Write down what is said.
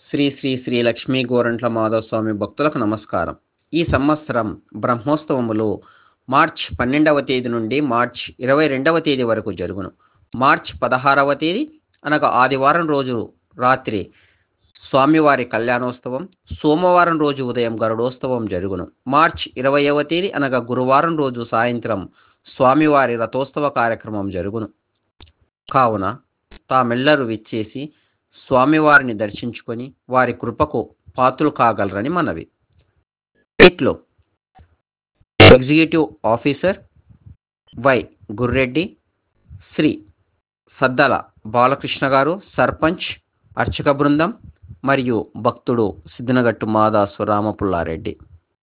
శ్రీ శ్రీ శ్రీ లక్ష్మీ గోరంట్ల మాధవ స్వామి భక్తులకు నమస్కారం ఈ సంవత్సరం బ్రహ్మోత్సవములు మార్చ్ పన్నెండవ తేదీ నుండి మార్చ్ ఇరవై రెండవ తేదీ వరకు జరుగును మార్చ్ పదహారవ తేదీ అనగా ఆదివారం రోజు రాత్రి స్వామివారి కళ్యాణోత్సవం సోమవారం రోజు ఉదయం గరుడోత్సవం జరుగును మార్చ్ ఇరవైవ తేదీ అనగా గురువారం రోజు సాయంత్రం స్వామివారి రథోత్సవ కార్యక్రమం జరుగును కావున తామెల్లరూ విచ్చేసి స్వామివారిని దర్శించుకొని వారి కృపకు పాత్రలు కాగలరని మనవి ఇట్లో executive officer Y Gurreddy Shri Saddala Balakrishna garu sarpanch అర్చక బృందం మరియు భక్తుడు సిద్ధనగట్టు మాదాసు రామపుల్లారెడ్డి